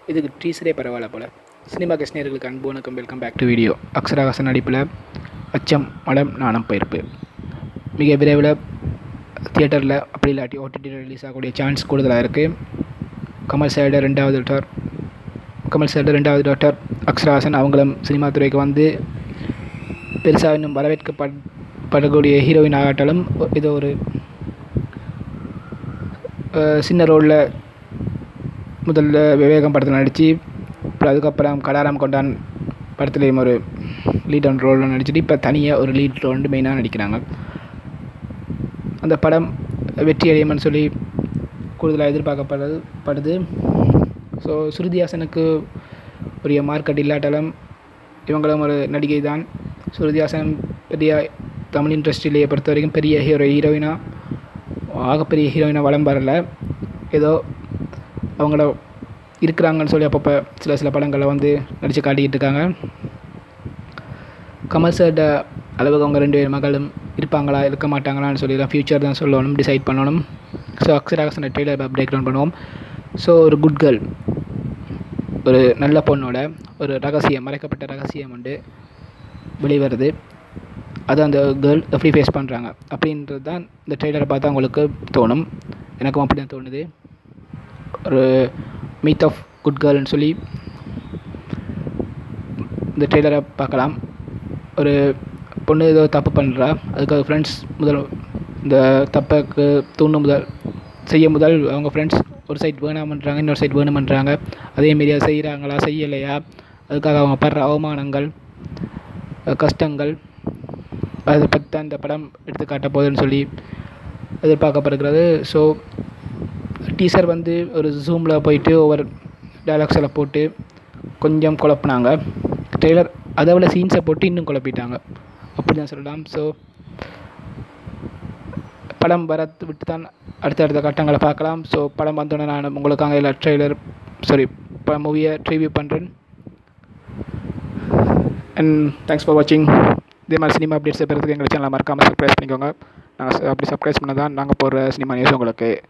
இதுக்கு டீசரே பரவாயில்ல போல் சினிமா கஷ்ணியர்களுக்கு அன்பு வணக்கம் welcome back to video Akshara Haasan நடிப்பில் அச்சம் மடம் நாணம் பயிர்ப்பு மிக விரைவில் தியேட்டரில் அப்படி இல்லாட்டி ஓடிடியில் ரிலீஸ் ஆகக்கூடிய சான்ஸ் கூடுதலாக இருக்குது கமல் சாரோட ரெண்டாவது டாக்டர் கமல் சாரோட ரெண்டாவது டாக்டர் அக்ஷராகாசன் அவங்களும் சினிமா துறைக்கு வந்து பெருசாக இன்னும் வரவேற்கப்பட் படக்கூடிய ஹீரோயின் ஆகாட்டாலும் ஏதோ ஒரு அஹ், சின்ன ரோலில் முதல்ல விவேகம் படத்தில் நடித்து அப்புறம் அதுக்கப்புறம் கடாராம் கொண்டான் படத்துலேயும் ஒரு லீட் அண்ட் ரோலில் நடிச்சிட்டு இப்போ தனியாக ஒரு லீட் ரோல் வந்து மெயினாக நடிக்கிறாங்க அந்த படம் வெற்றி அடையும்னு சொல்லி கூடுதலாக எதிர்பார்க்கப்படுறது படுது ஸோ ஸ்ருதிஹாசனுக்கு உரிய மார்க்கெட் இல்லாட்டாலும் இவங்களும் ஒரு நடிகை தான் ஸ்ருதிஹாசன் பெரிய தமிழ் இண்டஸ்ட்ரியிலேயே பொறுத்த வரைக்கும் பெரிய ஹீரோ ஹீரோயினாக ஆகப்பெரிய ஹீரோயினாக வளம் வரல ஏதோ அவங்கள இருக்கிறாங்கன்னு சொல்லி அப்பப்போ சில சில படங்களில் வந்து நடித்து காட்டிக்கிட்டு இருக்காங்க கமல் சார்ட அளவுக்கு அவங்க ரெண்டு பேர் மகளும் இருப்பாங்களா இருக்க மாட்டாங்களான்னு சொல்லி தான் ஃப்யூச்சர் தான் சொல்லணும் டிசைட் பண்ணணும் ஸோ அக்ஷராகசன ட்ரெய்லர் பிரேக் டவுன் பண்ணுவோம் ஸோ ஒரு குட் கேர்ள் ஒரு நல்ல பொண்ணோட ஒரு ரகசியம் மறைக்கப்பட்ட ரகசியம் வந்து வெளிவருது அது அந்த கேர்ள் எப்படி ஃபேஸ் பண்ணுறாங்க அப்படின்றது தான் இந்த ட்ரெய்லரை பார்த்தா உங்களுக்கு தோணும் எனக்கும் அப்படி தான் தோணுது ஒரு மீத் ஆஃப் குட் கேர்ள்னு சொல்லி இந்த ட்ரெய்லரை பார்க்கலாம் ஒரு பொண்ணு ஏதோ தப்பு பண்ணுறா அதுக்கு அது ஃப்ரெண்ட்ஸ் முதல் இந்த தப்புக்கு தூண்டும் முதல் செய்ய முதல் அவங்க ஃப்ரெண்ட்ஸ் ஒரு சைட் வேணாமன்றாங்க இன்னொரு சைட் வேணுமன்றாங்க அதேமாரி அதை செய்கிறாங்களா செய்யலையா அதுக்காக அவங்க படுற அவமானங்கள் அஹ் கஷ்டங்கள் அதை பற்றி தான் இந்த படம் எடுத்து காட்ட போகுதுன்னு சொல்லி எதிர்பார்க்கப்படுகிறது ஸோ டீசர் வந்து ஒரு ஜூமில் போயிட்டு ஒவ்வொரு டைலாக்ஸ் எல்லாம் போட்டு கொஞ்சம் குழப்புனாங்க ட்ரெய்லர் அதை விட சீன்ஸை போட்டு இன்னும் குழப்பிட்டாங்க அப்படி தான் சொல்லலாம் ஸோ படம் வர விட்டு தான் அடுத்தடுத்த கட்டங்களை பார்க்கலாம் ஸோ படம் வந்தோடனே நான் உங்களுக்காக எல்லா ட்ரெய்லர் சாரி மூவியை ரிவ்யூ பண்ணுறேன் அண்ட் தேங்க்ஸ் ஃபார் வாட்சிங் இதே மாதிரி சினிமா அப்டேட்ஸை பெறதுக்கு எங்கள் சேனலை மறக்காமல் சப்ஸ்கிரைப் பண்ணிக்கோங்க நாங்கள் அப்படி சப்ஸ்கிரைப் பண்ணால் தான் நாங்கள் போடுற சினிமா நியூஸ் உங்களுக்கு